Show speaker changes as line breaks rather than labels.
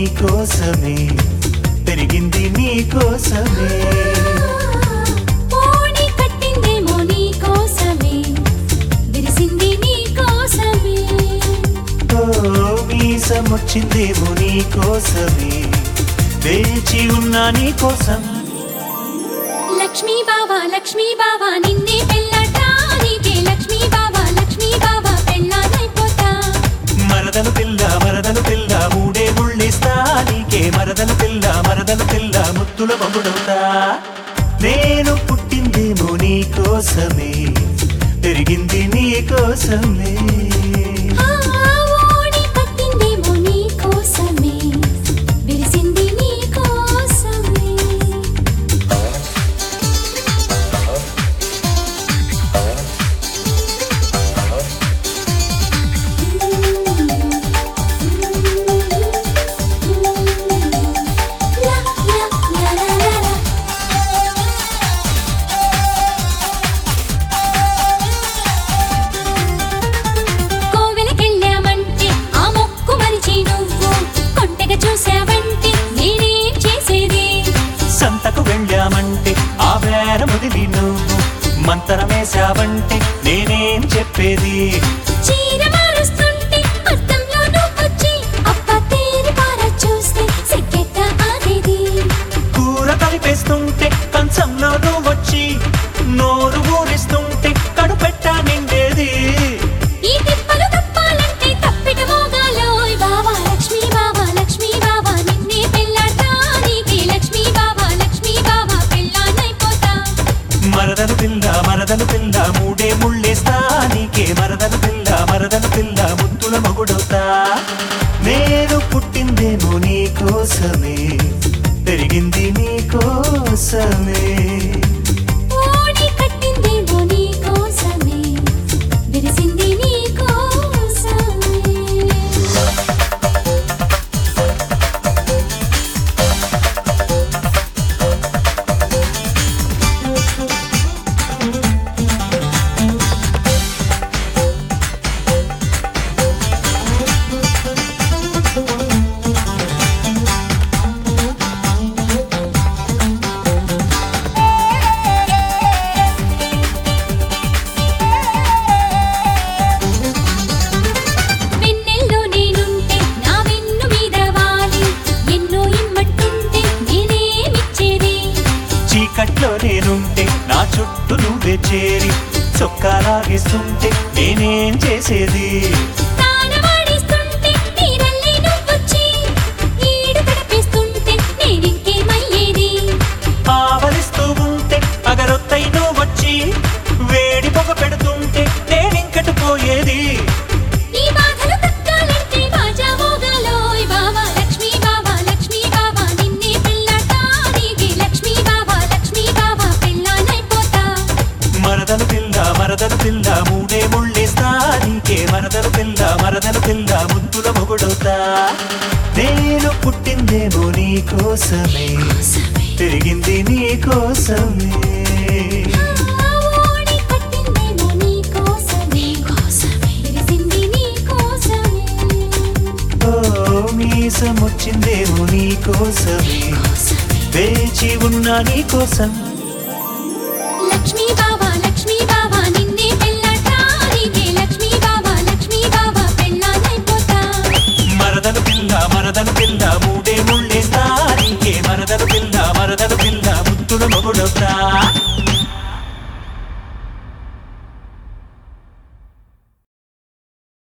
కోసమే పెరిగింది నీ కోసమే
ఓడి కట్టిందేమో నీ కోసమే విరిసింది నీ కోసమే
ఓ మీసం వచ్చిందేమో నీ కోసమే వేచి ఉన్నా నీ కోసం
లక్ష్మీ బావా లక్ష్మీ బావా నిన్నే పెళ్ళటానికే లక్ష్మీ బావా లక్ష్మీ బావా పెళ్ళానైపోతా
మరదలు పిల్ల మరదలు పిల్ల మూడే ముళ్ళిస్తా నీకే మరదలు పిల్ల మరదలు పిల్ల ముద్దుల బొమ్ముడవుతా నేను పుట్టిందేమో నీ కోసమే పెరిగింది నీ కోసమే
ఆ ఓడి కట్టిందేమో నీ కోసమే విరిసింది నీ కోసమే లా లా లా లా లా లా కోవెలకెళ్ళామంటే ఆ మొక్కు మరిచి నువ్వు కొంటెగా చూసావంటే నేనేం చేసేది
సంతకు వెళ్ళామంటే ఆ వేర ముదిలి నువ్వు మంతరమేశావంటే నేనేం చెప్పేది
చీర మారుస్తుంటే అద్దంలో నువ్వొచ్చి అప్ప తేరి పార చూస్తే సిగ్గెట్ట ఆగేది
కూర కలిపేస్తుంటే కంచంలో నువ్వు వచ్చి నోరు ఊరిస్తుంటే కడుపెట్ట నిండేది
ఈ తిప్పలు తప్పాలంటే తప్పిట మోగాలోయ్ బావా లక్ష్మీ బావా లక్ష్మీ బావా నిన్నే పెళ్ళాటానికి లక్ష్మీ బావా లక్ష్మీ బావా పెళ్ళానైపోతా
మరదలు పిల్ల మరదలు పిల్ల మూడే ముళ్ళేస్తా నీకే మరదలు పిల్ల మరదలు పిల్ల ముద్దుల మగుడవుతా నేను పుట్టిందేమో నీ కోసమే పెరిగింది నీ కోసమే
ఓడి కట్టిందేమో నీ కోసమే విరిసింది నీ కోసమే వెన్నెల్లో నేనుంటే నా వెన్ను మీద వాలి ఎన్నో ఇమ్మంటుంటే నేనేమిచ్చేది
చీకట్లో నేనుంటే నా చుట్టూ నువ్వే చేరి చొక్కాలాగిస్తుంటే నేనేం చేసేది
తానవాడిస్తుంటే నీరల్లే నువ్వొచ్చి ఈడు గడిపేస్తుంటే నేనింకేమయ్యేది
ఆవలిస్తూ ఉంటే అగరొత్తై నువ్వు వచ్చి వేడి పొగ పెడుతుంటే నేనింకటి పోయేది
ఈ బాధలు తగ్గాలంటే బాజా మోగాలోయ్ బావా లక్ష్మీ బావా లక్ష్మీ బావా నిన్నే పెళ్ళాటానికి లక్ష్మీ బావా లక్ష్మీ బావా పెళ్ళానైపోతా
మరదలు పిల్ల మరదలు పిల్ల మూడే ముళ్ళేస్తా నీకే మరదలు పిల్ల మరదలు పిల్ల ముద్దుల మొగుడవుతా నేను పుట్టిందేమో నీ కోసమే పెరిగింది నీ కోసమే
ఆ ఓడి కట్టిందేమో నీ కోసమే విరిసింది నీ కోసమే
ఓ మీసం వచ్చిందేమో నీ కోసమే వేచి ఉన్నా నీ కోసం
లక్ష్మీ బావా లక్ష్మీ బావా నిన్నే పెళ్ళాటానికి లక్ష్మీ బావా లక్ష్మీ బావా పెళ్ళానైపోతా
మరదలు పిల్ల మరదలు పిల్ల మూడే ముళ్ళేస్తా నీకే మరదలు పిల్ల మరదలు పిల్ల ముద్దుల మొగుడవుతా